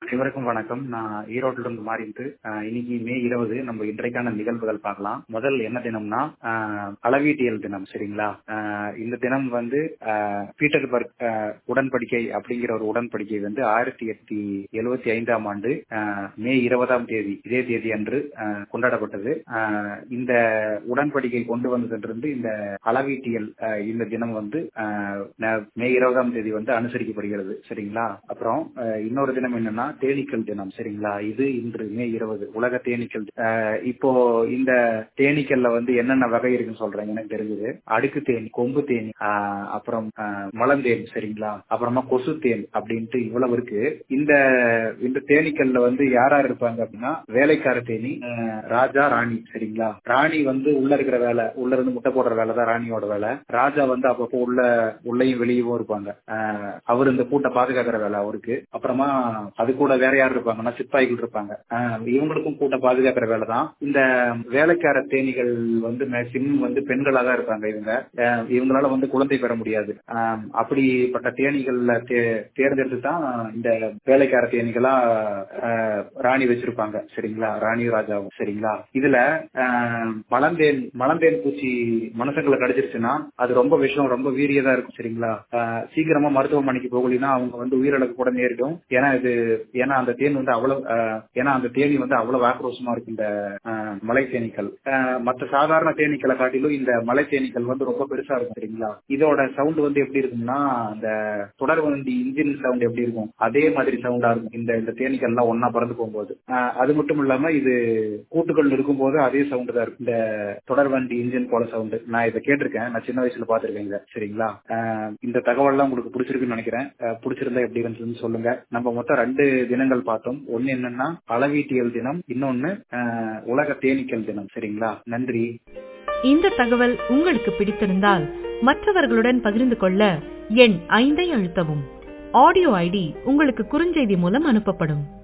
அனைவருக்கும் வணக்கம் நான் ஈரோட்டில இருந்து மாறிட்டு இன்னைக்கு மே இருபது நம்ம இன்றைக்கான நிகழ்வுகள் பார்க்கலாம் முதல் என்ன தினம்னா ஆஹ், அளவீட்டியல் தினம் சரிங்களா ஆஹ், இந்த தினம் வந்து ஆஹ், பீட்டர்பர்க் ஆஹ், உடன்படிக்கை அப்படிங்கிற ஒரு உடன்படிக்கை வந்து ஆயிரத்தி எட்நூத்தி எழுவத்தி ஐந்தாம் ஆண்டு ஆஹ், மே இருபதாம் தேதி இதே தேதி அன்று ஆஹ், கொண்டாடப்பட்டது ஆஹ், இந்த உடன்படிக்கை கொண்டு வந்ததிலிருந்து இந்த அளவீட்டியல் ஆஹ், இந்த தினம் வந்து ஆஹ், ந- மே இருபதாம் தேதி வந்து அனுசரிக்கப்படுகிறது சரிங்களா அப்புறம் ஆஹ், இன்னொரு தினம் என்னன்னா தேனீக்கள் தினம் சரிங்களா இது இன்று மே இருபது உலக தேனீக்கள் தி- ஆஹ், இப்போ இந்த தேனீக்கள்ல வந்து என்னென்ன வகை இருக்குன்னு சொல்றேன் எனக்கு தெரிஞ்சது அடுக்கு தேனி கொம்பு தேனி ஆஹ், அப்புறம் ஆஹ், மலந்தேன் சரிங்களா அப்புறமா கொசு தேன் அப்படின்ட்டு இவ்வளவு இருக்கு இந்த இந்த தேனீக்கள்ல வந்து யார் யார் இருப்பாங்க அப்படின்னா வேலைக்கார தேனி ஆஹ், ராஜா ராணி சரிங்களா ராணி வந்து உள்ள இருக்கிற வேலை உள்ள இருந்து முட்டை போடுற வேலை தான் ராணியோட வேலை ராஜா வந்து அப்பப்போ உள்ள உள்ளேயும் வெளியவும் இருப்பாங்க ஆஹ், அவர் இந்த கூட்டை பாதுகாக்கிற வேலை அவருக்கு அப்புறமா அது கூட வேற யார் இருப்பாங்கன்னா சிப்பாய்கள் இருப்பாங்க ஆஹ், இவங்களுக்கும் கூட்ட பாதுகாக்கிற வேலை தான் இந்த வேலைக்கார தேனிகள் வந்து மேக்சிமம் வந்து பெண்களா தான் இருப்பாங்க இவங்க ஆஹ், இவங்களால வந்து குழந்தை பெற முடியாது ஆஹ், அப்படிப்பட்ட தேனீகள்ல தே- தேர்ந்தெடுத்து தான் இந்த வேலைக்கார தேனீகளா ஆஹ், ராணி வச்சிருப்பாங்க சரிங்களா ராணி ராஜாவும் சரிங்களா இதுல ஆஹ், மலந்தேன் மலந்தேன் பூச்சி மனுஷங்களை கடிச்சிருச்சுன்னா அது ரொம்ப விஷயம் ரொம்ப வீரியதா இருக்கும் சரிங்களா ஆஹ், சீக்கிரமா மருத்துவமனைக்கு போகலினா அவங்க வந்து உயிரிழக்க கூட நேரிடும் ஏன்னா இது ஏன்னா அந்த தேன் வந்து அவ்வளவு ஆஹ், ஏன்னா அந்த தேனி வந்து அவ்வளவு ஆக்ரோஷமா இருக்கு இந்த ஆஹ், மலை தேனீக்கள் ஆஹ், மற்ற சாதாரண தேனீக்களை காட்டிலும் இந்த மலை தேனீக்கள் வந்து ரொம்ப பெருசா இருக்கும் சரிங்களா இதோட சவுண்ட் வந்து எப்படி இருக்கும்னா அந்த தொடர் வண்டி இன்ஜின் சவுண்ட் எப்படி இருக்கும் அதே மாதிரி சவுண்டா இருக்கும் இந்த இந்த தேனீக்கள் எல்லாம் ஒன்னா பறந்து போகும்போது ஆஹ், அது மட்டும் இல்லாம இது கூட்டுகள் இருக்கும்போது அதே சவுண்ட் தான் இருக்கும் இந்த தொடர் வண்டி இன்ஜின் போல சவுண்ட் நான் இதை கேட்டிருக்கேன் நான் சின்ன வயசுல பாத்திருக்கேன் இதை சரிங்களா ஆஹ், இந்த தகவல்லாம் உங்களுக்கு பிடிச்சிருக்குன்னு நினைக்கிறேன் ஆஹ், பிடிச்சிருந்தா எப்படி இருந்துச்சுன்னு சொல்லுங்க நம்ம மொத்தம் ரெண்டு தினங்கள் பார்த்தோம் ஒன்னு என்னன்னா அளவீட்டியல் தினம் இன்னொன்னு ஆஹ், உலக தேனீக்கள் தினம் சரிங்களா நன்றி இந்த தகவல் உங்களுக்கு பிடித்திருந்தால் மற்றவர்களுடன் பகிர்ந்து கொள்ள எண் ஐந்தை அழுத்தவும் ஆடியோ ஐடி உங்களுக்கு குறுஞ்செய்தி மூலம் அனுப்பப்படும்